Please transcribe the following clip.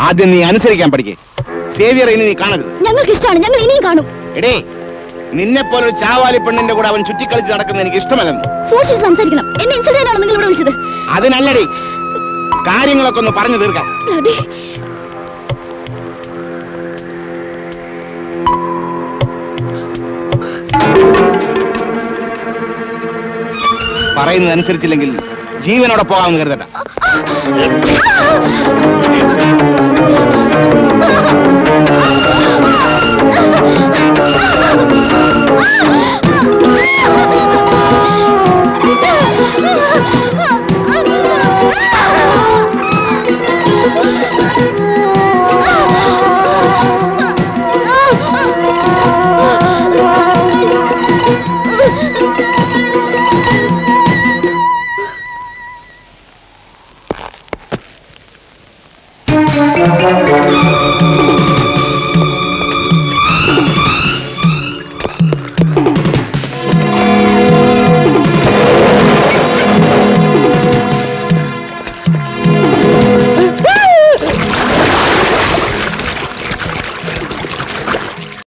ആദ്യം നീ അനുസരിക്കാൻ പഠിക്കേ സേവിയർ ഇനി നീ കാണരുത് ഞങ്ങൾക്ക് ഇഷ്ടമാണ് ഞങ്ങൾ ഇനിയും കാണും എടേ നിന്നെ പോലെ ഒരു ചാവാലി പെണ്ണിന്റെ കൂടെ അവൻ ചുറ്റിക്കളിച്ച് നടക്കുന്നത് എനിക്ക് ഇഷ്ടമല്ലെന്ന് സൂക്ഷിച്ച് സംസാരിക്കണം എന്നെ ഇൻസൾട്ട് ചെയ്യാനാണോ നിങ്ങൾ ഇവിടെ വിളിച്ചത് അതിനല്ലടി കാര്യങ്ങളൊക്കെ ഒന്ന് പറഞ്ഞു തീർക്കാം Bloody. പറയുന്നത് അനുസരിച്ചില്ലെങ്കിൽ ജീവനോടെ പോകാമെന്ന് കരുതട്ട Ah!